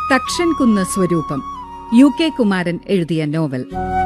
തക്ഷൻ കുന്ന് സ്വരൂപം U K Kumaran എഴുതിയ നോവൽ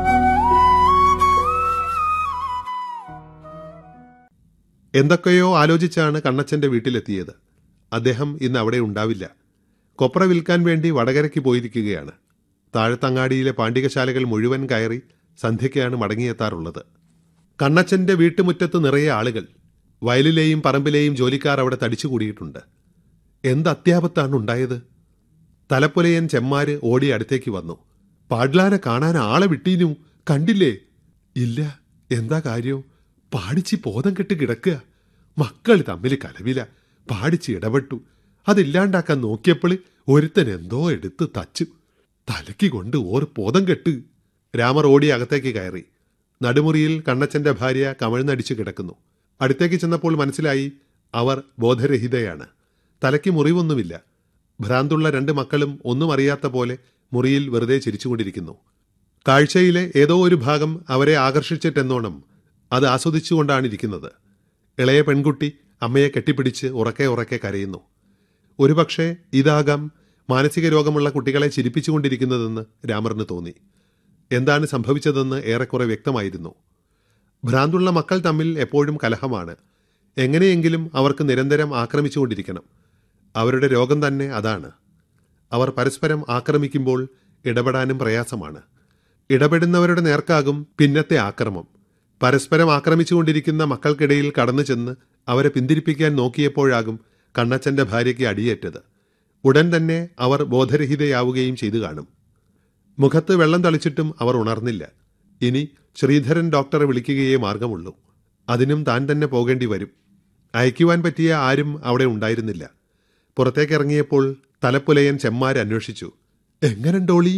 എന്തൊക്കെയോ ആലോചിച്ചാണ് കണ്ണച്ചന്റെ വീട്ടിലെത്തിയത് അദ്ദേഹം ഇന്ന് അവിടെ ഉണ്ടാവില്ല കൊപ്ര വിൽക്കാൻ വേണ്ടി വടകരയ്ക്ക് പോയിരിക്കുകയാണ് താഴത്തങ്ങാടിയിലെ പാണ്ഡികശാലകൾ മുഴുവൻ കയറി സന്ധ്യയ്ക്കാണ് മടങ്ങിയെത്താറുള്ളത് കണ്ണച്ചന്റെ വീട്ടുമുറ്റത്ത് നിറയെ ആളുകൾ വയലിലെയും പറമ്പിലെയും ജോലിക്കാർ അവിടെ തടിച്ചുകൂടിയിട്ടുണ്ട് എന്ത് അത്യാപത്താണ് ഉണ്ടായത് തലപ്പുലയൻ ചെമ്മാര് ഓടി അടുത്തേക്ക് വന്നു പാഡ്ലാനെ കാണാൻ ആളെ വിട്ടീനു കണ്ടില്ലേ ഇല്ല എന്താ കാര്യം പാടിച്ച് ബോധം കെട്ട് കിടക്കുക മക്കൾ തമ്മിൽ കലവില പാടിച്ച് ഇടപെട്ടു അതില്ലാണ്ടാക്കാൻ നോക്കിയപ്പോൾ ഒരുത്തൻ എന്തോ എടുത്ത് തച്ചു തലയ്ക്ക് കൊണ്ട് ഓർ ബോധം കെട്ട് രാമർ ഓടി അകത്തേക്ക് കയറി നടുമുറിയിൽ കണ്ണച്ചന്റെ ഭാര്യ കമഴ്ന്നടിച്ചു കിടക്കുന്നു അടുത്തേക്ക് ചെന്നപ്പോൾ മനസ്സിലായി അവർ ബോധരഹിതയാണ് തലയ്ക്ക് മുറിവൊന്നുമില്ല ഭ്രാന്തുള്ള രണ്ട് മക്കളും ഒന്നും അറിയാത്ത പോലെ മുറിയിൽ വെറുതെ ചിരിച്ചുകൊണ്ടിരിക്കുന്നു കാഴ്ചയിലെ ഏതോ ഒരു ഭാഗം അവരെ ആകർഷിച്ചിട്ടെന്നോണം അത് ആസ്വദിച്ചുകൊണ്ടാണ് ഇരിക്കുന്നത് ഇളയ പെൺകുട്ടി അമ്മയെ കെട്ടിപ്പിടിച്ച് ഉറക്കെ ഉറക്കെ കരയുന്നു ഒരുപക്ഷെ ഇതാകാം മാനസിക രോഗമുള്ള കുട്ടികളെ ചിരിപ്പിച്ചുകൊണ്ടിരിക്കുന്നതെന്ന് രാമറിന് തോന്നി എന്താണ് സംഭവിച്ചതെന്ന് ഏറെക്കുറെ വ്യക്തമായിരുന്നു ഭ്രാന്തുള്ള മക്കൾ തമ്മിൽ എപ്പോഴും കലഹമാണ് എങ്ങനെയെങ്കിലും അവർക്ക് നിരന്തരം ആക്രമിച്ചുകൊണ്ടിരിക്കണം അവരുടെ രോഗം തന്നെ അതാണ് അവർ പരസ്പരം ആക്രമിക്കുമ്പോൾ ഇടപെടാനും പ്രയാസമാണ് ഇടപെടുന്നവരുടെ നേർക്കാകും പിന്നത്തെ ആക്രമം പരസ്പരം ആക്രമിച്ചുകൊണ്ടിരിക്കുന്ന മക്കൾക്കിടയിൽ കടന്നു ചെന്ന് അവരെ പിന്തിരിപ്പിക്കാൻ നോക്കിയപ്പോഴാകും കണ്ണച്ചന്റെ ഭാര്യയ്ക്ക് അടിയേറ്റത് ഉടൻ തന്നെ അവർ ബോധരഹിതയാവുകയും ചെയ്തു കാണും മുഖത്ത് വെള്ളം തളിച്ചിട്ടും അവർ ഉണർന്നില്ല ഇനി ശ്രീധരൻ ഡോക്ടറെ വിളിക്കുകയേ മാർഗമുള്ളൂ അതിനും താൻ തന്നെ പോകേണ്ടി വരും അയക്കുവാൻ പറ്റിയ ആരും അവിടെ ഉണ്ടായിരുന്നില്ല പുറത്തേക്കിറങ്ങിയപ്പോൾ തലപ്പുലയൻ ചെമ്മാര് അന്വേഷിച്ചു എങ്ങനെണ്ടോളി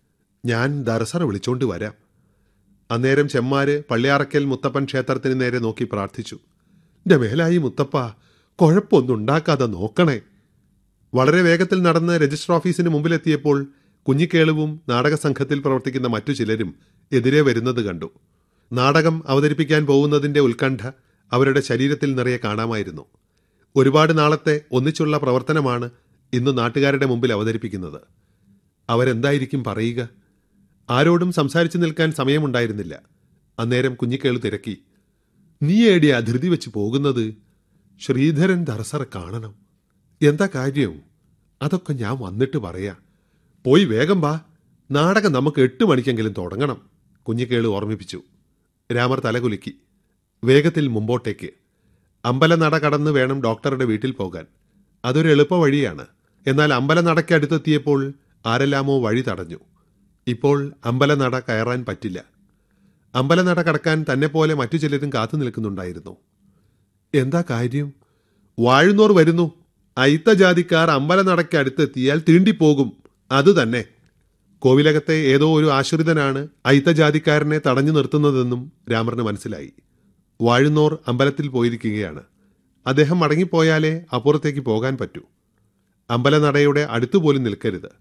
ഞാൻ ദർസറ വിളിച്ചോണ്ട് വരാം അന്നേരം ചെമ്മാര് പള്ളിയാറക്കൽ മുത്തപ്പൻ ക്ഷേത്രത്തിന് നേരെ നോക്കി പ്രാർത്ഥിച്ചു എന്റെ മേലായി മുത്തപ്പ കുഴപ്പമൊന്നും ഉണ്ടാക്കാതെ നോക്കണേ വളരെ വേഗത്തിൽ നടന്ന് രജിസ്റ്റർ ഓഫീസിന് മുമ്പിലെത്തിയപ്പോൾ കുഞ്ഞിക്കേളുവും നാടക സംഘത്തിൽ പ്രവർത്തിക്കുന്ന മറ്റു ചിലരും എതിരെ വരുന്നത് കണ്ടു നാടകം അവതരിപ്പിക്കാൻ പോകുന്നതിന്റെ ഉത്കണ്ഠ അവരുടെ ശരീരത്തിൽ നിറയെ കാണാമായിരുന്നു ഒരുപാട് നാളത്തെ ഒന്നിച്ചുള്ള പ്രവർത്തനമാണ് ഇന്ന് നാട്ടുകാരുടെ മുമ്പിൽ അവതരിപ്പിക്കുന്നത് അവരെന്തായിരിക്കും പറയുക ആരോടും സംസാരിച്ചു നിൽക്കാൻ സമയമുണ്ടായിരുന്നില്ല അന്നേരം കുഞ്ഞിക്കേള് തിരക്കി നീ ഏടിയാ ധൃതി വെച്ച് പോകുന്നത് ശ്രീധരൻ ദർസറ കാണണം എന്താ കാര്യം അതൊക്കെ ഞാൻ വന്നിട്ട് പറയാ പോയി വേഗം വാ നാടകം നമുക്ക് എട്ട് മണിക്കെങ്കിലും തുടങ്ങണം കുഞ്ഞിക്കേള് ഓർമ്മിപ്പിച്ചു രാമർ തലകുലുക്കി വേഗത്തിൽ മുമ്പോട്ടേക്ക് അമ്പലനട കടന്ന് വേണം ഡോക്ടറുടെ വീട്ടിൽ പോകാൻ അതൊരു എളുപ്പ വഴിയാണ് എന്നാൽ അമ്പലനടയ്ക്ക് അടുത്തെത്തിയപ്പോൾ ആരെല്ലാമോ വഴി തടഞ്ഞു ഇപ്പോൾ അമ്പലനട കയറാൻ പറ്റില്ല അമ്പലനട കടക്കാൻ തന്നെ പോലെ മറ്റു ചിലരും കാത്തു നിൽക്കുന്നുണ്ടായിരുന്നു എന്താ കാര്യം വാഴുന്നോർ വരുന്നു അയിത്ത ജാതിക്കാർ അമ്പലനടയ്ക്ക് അടുത്തെത്തിയാൽ തീണ്ടിപ്പോകും അത് തന്നെ കോവിലകത്തെ ഏതോ ഒരു ആശ്രിതനാണ് അയിത്ത ജാതിക്കാരനെ തടഞ്ഞു നിർത്തുന്നതെന്നും രാമറിന് മനസ്സിലായി വാഴുന്നോർ അമ്പലത്തിൽ പോയിരിക്കുകയാണ് അദ്ദേഹം മടങ്ങിപ്പോയാലേ അപ്പുറത്തേക്ക് പോകാൻ പറ്റൂ അമ്പലനടയുടെ അടുത്തുപോലും നിൽക്കരുത്